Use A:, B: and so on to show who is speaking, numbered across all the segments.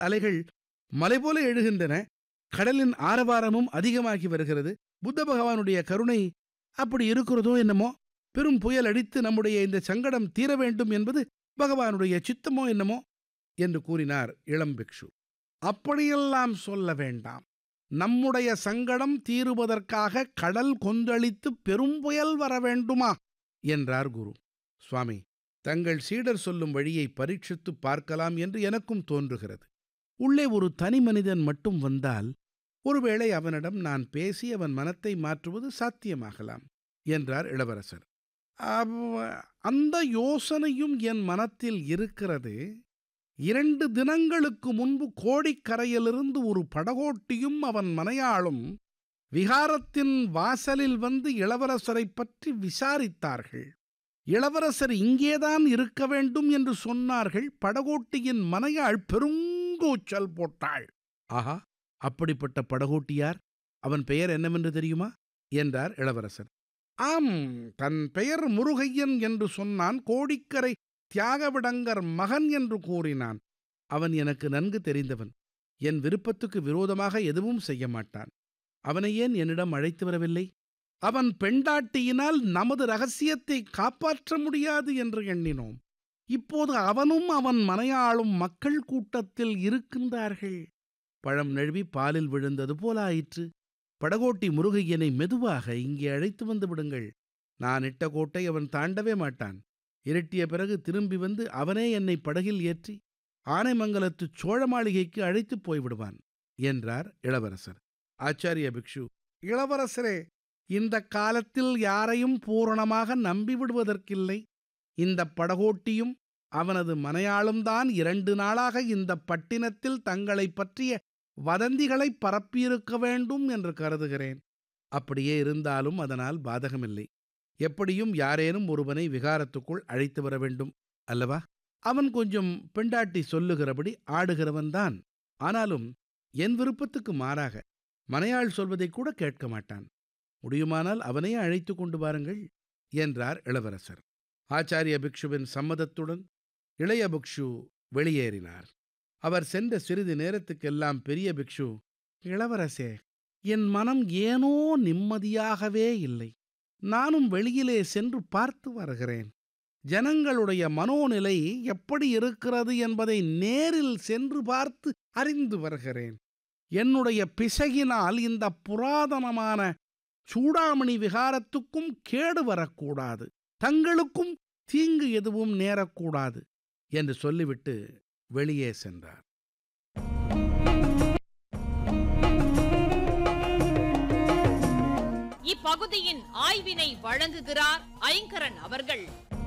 A: அலைகள் மலை போல எழுகின்றன கடலின் ஆரவாரமும் அதிகமாகி வருகிறது புத்த பகவானுடைய கருணை அப்படி இருக்கிறதோ என்னமோ பெரும் புயல் அடித்து நம்முடைய இந்த சங்கடம் தீர வேண்டும் என்பது பகவானுடைய சித்தமோ என்னமோ என்று கூறினார் இளம் பிக்ஷு அப்படியெல்லாம் சொல்ல வேண்டாம் நம்முடைய சங்கடம் தீருவதற்காக கடல் கொந்தளித்து பெரும் புயல் வர வேண்டுமா என்றார் குரு சுவாமி தங்கள் சீடர் சொல்லும் வழியை பரீட்சித்து பார்க்கலாம் என்று எனக்கும் தோன்றுகிறது உள்ளே ஒரு தனி மனிதன் மட்டும் வந்தால் ஒருவேளை அவனிடம் நான் பேசி அவன் மனத்தை மாற்றுவது சாத்தியமாகலாம் என்றார் இளவரசர் அவ்- அந்த யோசனையும் என் மனத்தில் இருக்கிறது இரண்டு தினங்களுக்கு முன்பு கோடிக்கரையிலிருந்து ஒரு படகோட்டியும் அவன் மனையாளும் விகாரத்தின் வாசலில் வந்து இளவரசரைப் பற்றி விசாரித்தார்கள் இளவரசர் இங்கேதான் இருக்க வேண்டும் என்று சொன்னார்கள் படகோட்டியின் மனையாள் பெருங்கூச்சல் போட்டாள் ஆஹா அப்படிப்பட்ட படகோட்டியார் அவன் பெயர் என்னவென்று தெரியுமா என்றார் இளவரசர் ஆம் தன் பெயர் முருகையன் என்று சொன்னான் கோடிக்கரை தியாகவிடங்கர் மகன் என்று கூறினான் அவன் எனக்கு நன்கு தெரிந்தவன் என் விருப்பத்துக்கு விரோதமாக எதுவும் செய்ய மாட்டான் அவனை ஏன் என்னிடம் அழைத்து வரவில்லை அவன் பெண்டாட்டியினால் நமது ரகசியத்தை காப்பாற்ற முடியாது என்று எண்ணினோம் இப்போது அவனும் அவன் மனையாளும் மக்கள் கூட்டத்தில் இருக்கின்றார்கள் பழம் நழுவி பாலில் விழுந்தது போல ஆயிற்று படகோட்டி முருகையனை மெதுவாக இங்கே அழைத்து வந்து விடுங்கள் நான் இட்ட கோட்டை அவன் தாண்டவே மாட்டான் இருட்டிய பிறகு திரும்பி வந்து அவனே என்னை படகில் ஏற்றி ஆனைமங்கலத்து சோழ மாளிகைக்கு அழைத்துப் போய்விடுவான் என்றார் இளவரசர் ஆச்சாரிய பிக்ஷு இளவரசரே இந்த காலத்தில் யாரையும் பூரணமாக நம்பிவிடுவதற்கில்லை இந்த படகோட்டியும் அவனது மனையாளும் தான் இரண்டு நாளாக இந்த பட்டினத்தில் தங்களைப் பற்றிய வதந்திகளை பரப்பியிருக்க வேண்டும் என்று கருதுகிறேன் அப்படியே இருந்தாலும் அதனால் பாதகமில்லை எப்படியும் யாரேனும் ஒருவனை விகாரத்துக்குள் அழைத்து வர வேண்டும் அல்லவா அவன் கொஞ்சம் பெண்டாட்டி சொல்லுகிறபடி ஆடுகிறவன்தான் ஆனாலும் என் விருப்பத்துக்கு மாறாக மனையாள் சொல்வதை கூட கேட்க மாட்டான் முடியுமானால் அவனையே அழைத்து கொண்டு வாருங்கள் என்றார் இளவரசர் ஆச்சாரிய பிக்ஷுவின் சம்மதத்துடன் இளைய பிக்ஷு வெளியேறினார் அவர் சென்ற சிறிது நேரத்துக்கெல்லாம் பெரிய பிக்ஷு இளவரசே என் மனம் ஏனோ நிம்மதியாகவே இல்லை நானும் வெளியிலே சென்று பார்த்து வருகிறேன் ஜனங்களுடைய மனோநிலை எப்படி இருக்கிறது என்பதை நேரில் சென்று பார்த்து அறிந்து வருகிறேன் என்னுடைய பிசகினால் இந்த புராதனமான சூடாமணி விகாரத்துக்கும் கேடு வரக்கூடாது தங்களுக்கும் தீங்கு எதுவும் நேரக்கூடாது என்று சொல்லிவிட்டு வெளியே சென்றார்
B: இப்பகுதியின் ஆய்வினை வழங்குகிறார் ஐங்கரன் அவர்கள்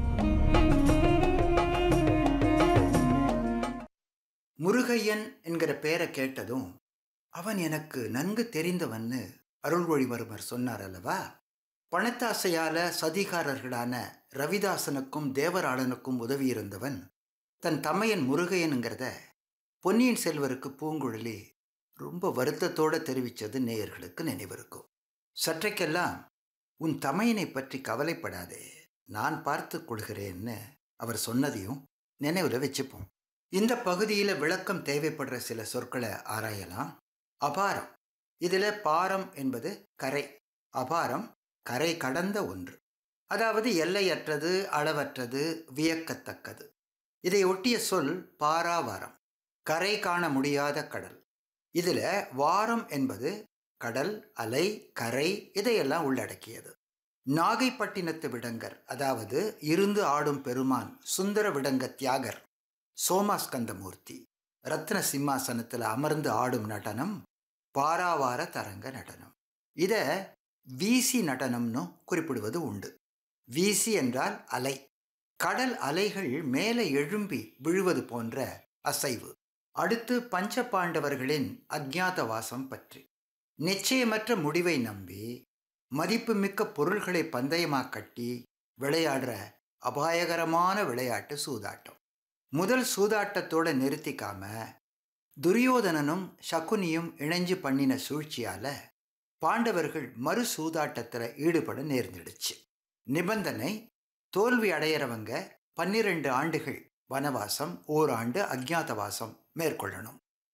C: முருகையன் என்கிற பெயரை கேட்டதும் அவன் எனக்கு நன்கு தெரிந்தவன்னு அருள்மொழிவர்மர் சொன்னார் அல்லவா பணத்தாசையால சதிகாரர்களான ரவிதாசனுக்கும் தேவராளனுக்கும் உதவியிருந்தவன் தன் தமையன் முருகையனுங்கிறத பொன்னியின் செல்வருக்கு பூங்குழலி ரொம்ப வருத்தத்தோட தெரிவித்தது நேயர்களுக்கு நினைவிருக்கும் சற்றைக்கெல்லாம் உன் தமையனை பற்றி கவலைப்படாதே நான் பார்த்து கொள்கிறேன்னு அவர் சொன்னதையும் நினைவில் வச்சுப்போம் இந்த பகுதியில் விளக்கம் தேவைப்படுற சில சொற்களை ஆராயலாம் அபாரம் இதில் பாரம் என்பது கரை அபாரம் கரை கடந்த ஒன்று அதாவது எல்லையற்றது அளவற்றது வியக்கத்தக்கது இதை ஒட்டிய சொல் பாராவாரம் கரை காண முடியாத கடல் இதில் வாரம் என்பது கடல் அலை கரை இதையெல்லாம் உள்ளடக்கியது நாகைப்பட்டினத்து விடங்கர் அதாவது இருந்து ஆடும் பெருமான் சுந்தர விடங்க தியாகர் சோமாஸ்கந்தமூர்த்தி ரத்ன சிம்மாசனத்தில் அமர்ந்து ஆடும் நடனம் பாராவார தரங்க நடனம் இதை வீசி நடனம்னு குறிப்பிடுவது உண்டு வீசி என்றால் அலை கடல் அலைகள் மேலே எழும்பி விழுவது போன்ற அசைவு அடுத்து பஞ்ச பாண்டவர்களின் அஜ்ஞாதவாசம் பற்றி நிச்சயமற்ற முடிவை நம்பி மதிப்புமிக்க பொருள்களை பந்தயமாக கட்டி விளையாடுற அபாயகரமான விளையாட்டு சூதாட்டம் முதல் சூதாட்டத்தோட நிறுத்திக்காம துரியோதனனும் சகுனியும் இணைஞ்சு பண்ணின சூழ்ச்சியால பாண்டவர்கள் மறு சூதாட்டத்தில் ஈடுபட நேர்ந்துடுச்சு நிபந்தனை தோல்வி அடையிறவங்க பன்னிரண்டு ஆண்டுகள் வனவாசம் ஓராண்டு அஜ்ஞாதவாசம் மேற்கொள்ளணும்